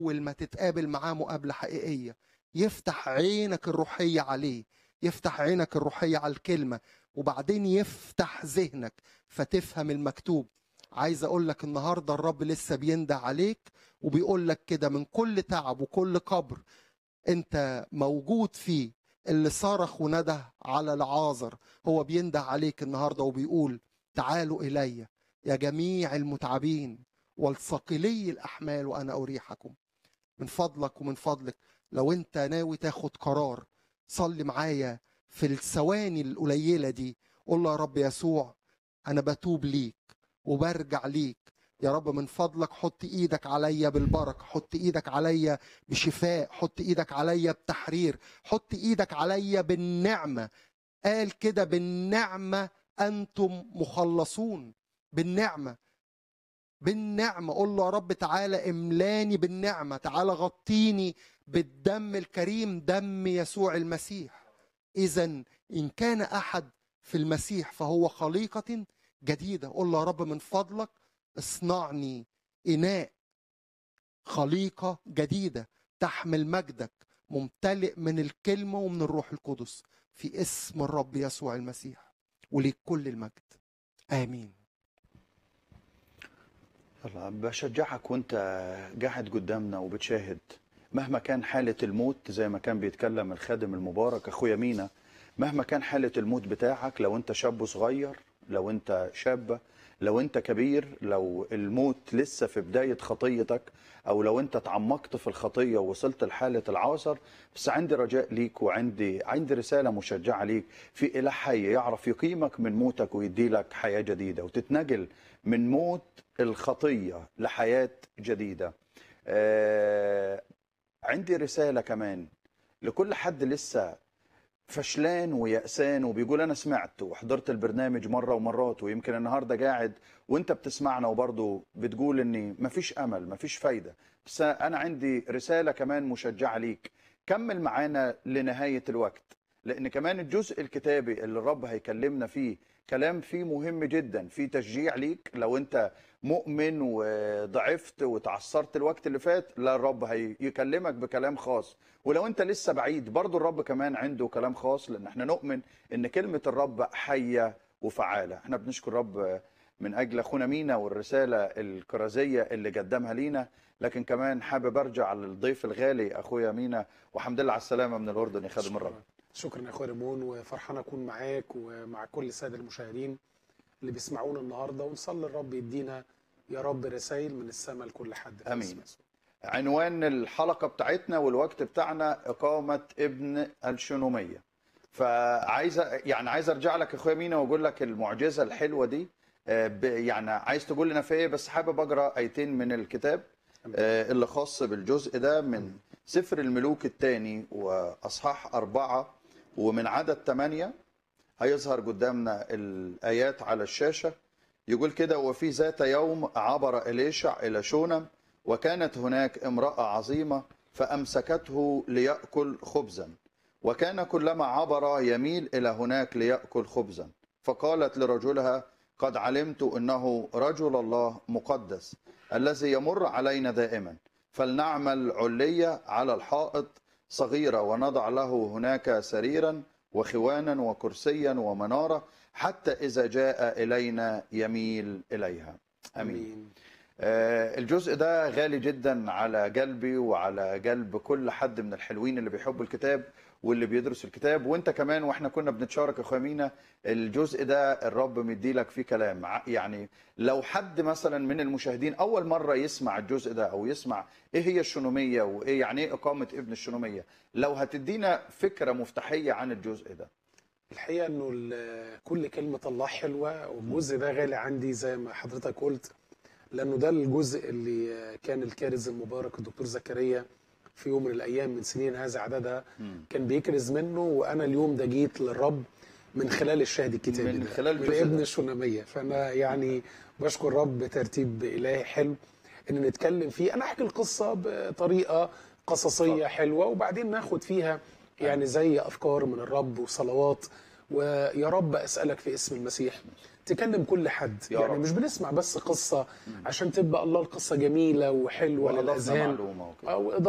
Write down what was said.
أول ما تتقابل معاه مقابلة حقيقية يفتح عينك الروحية عليه يفتح عينك الروحية على الكلمة وبعدين يفتح ذهنك فتفهم المكتوب عايز اقول لك النهارده الرب لسه بينده عليك وبيقول لك كده من كل تعب وكل قبر انت موجود فيه اللي صرخ ونده على العازر هو بينده عليك النهارده وبيقول تعالوا الي يا جميع المتعبين والثقلي الاحمال وانا اريحكم من فضلك ومن فضلك لو انت ناوي تاخد قرار صلي معايا في الثواني القليله دي قول له يا رب يسوع انا بتوب ليك وبرجع ليك يا رب من فضلك حط ايدك عليا بالبركه حط ايدك عليا بشفاء حط ايدك عليا بتحرير حط ايدك عليا بالنعمه قال كده بالنعمه انتم مخلصون بالنعمه بالنعمه قول له يا رب تعالى املاني بالنعمه تعالى غطيني بالدم الكريم دم يسوع المسيح اذا ان كان احد في المسيح فهو خليقه جديده قول له يا رب من فضلك اصنعني اناء خليقه جديده تحمل مجدك ممتلئ من الكلمه ومن الروح القدس في اسم الرب يسوع المسيح وليك كل المجد امين يلا بشجعك وانت قاعد قدامنا وبتشاهد مهما كان حالة الموت زي ما كان بيتكلم الخادم المبارك اخويا مينا مهما كان حالة الموت بتاعك لو انت شاب صغير لو انت شابة لو انت كبير لو الموت لسه في بداية خطيتك او لو انت تعمقت في الخطية ووصلت لحالة العاصر بس عندي رجاء ليك وعندي عندي رسالة مشجعة ليك في إله حي يعرف يقيمك من موتك ويدي لك حياة جديدة وتتنقل من موت الخطية لحياة جديدة آه عندي رسالة كمان لكل حد لسه فشلان ويأسان وبيقول أنا سمعت وحضرت البرنامج مرة ومرات ويمكن النهاردة قاعد وانت بتسمعنا وبرضه بتقول اني مفيش أمل مفيش فايدة بس أنا عندي رسالة كمان مشجعة ليك كمل معانا لنهاية الوقت لأن كمان الجزء الكتابي اللي الرب هيكلمنا فيه كلام فيه مهم جدا فيه تشجيع ليك لو انت مؤمن وضعفت وتعثرت الوقت اللي فات لا الرب هيكلمك بكلام خاص ولو انت لسه بعيد برضو الرب كمان عنده كلام خاص لان احنا نؤمن ان كلمة الرب حية وفعالة احنا بنشكر الرب من اجل اخونا مينا والرسالة الكرازية اللي قدمها لينا لكن كمان حابب ارجع للضيف الغالي اخويا مينا وحمد لله على السلامة من الاردن يا خادم الرب شكرا يا اخويا ريمون وفرحان اكون معاك ومع كل الساده المشاهدين اللي بيسمعونا النهارده ونصلي الرب يدينا يا رب رسائل من السماء لكل حد في آمين. اسم يسوع. عنوان الحلقة بتاعتنا والوقت بتاعنا إقامة ابن الشنومية فعايز يعني عايز ارجع لك يا اخويا مينا واقول لك المعجزة الحلوة دي آه، ب- يعني عايز تقول لنا في ايه بس حابب اقرا ايتين من الكتاب آه، اللي خاص بالجزء ده من سفر الملوك الثاني واصحاح أربعة ومن عدد ثمانية هيظهر قدامنا الآيات على الشاشة يقول كده وفي ذات يوم عبر إليشع إلى شونم وكانت هناك امرأة عظيمة فأمسكته ليأكل خبزا وكان كلما عبر يميل إلى هناك ليأكل خبزا فقالت لرجلها قد علمت أنه رجل الله مقدس الذي يمر علينا دائما فلنعمل علية على الحائط صغيرة ونضع له هناك سريرا وخوانا وكرسيا ومنارة حتى إذا جاء إلينا يميل إليها أمين آه، الجزء ده غالي جدا على قلبي وعلى قلب كل حد من الحلوين اللي بيحبوا الكتاب واللي بيدرسوا الكتاب وانت كمان واحنا كنا بنتشارك يا اخويا مينا الجزء ده الرب مديلك فيه كلام ع- يعني لو حد مثلا من المشاهدين اول مره يسمع الجزء ده او يسمع ايه هي الشنوميه وايه يعني ايه اقامه ابن الشنوميه لو هتدينا فكره مفتاحيه عن الجزء ده الحقيقه انه ال- كل كلمه الله حلوه والجزء ده غالي عندي زي ما حضرتك قلت لانه ده الجزء اللي كان الكارز المبارك الدكتور زكريا في يوم من الايام من سنين هذا عددها كان بيكرز منه وانا اليوم ده جيت للرب من خلال الشاهد الكتابي من ده، خلال من الجزء ابن ده. الشناميه فانا يعني بشكر رب ترتيب الهي حلو ان نتكلم فيه انا احكي القصه بطريقه قصصيه حلوه وبعدين ناخد فيها يعني زي افكار من الرب وصلوات ويا رب اسالك في اسم المسيح تكلم كل حد يا يعني رب. مش بنسمع بس قصه عشان تبقى الله القصه جميله وحلوه وأضفنا للاذهان معلومه وكده او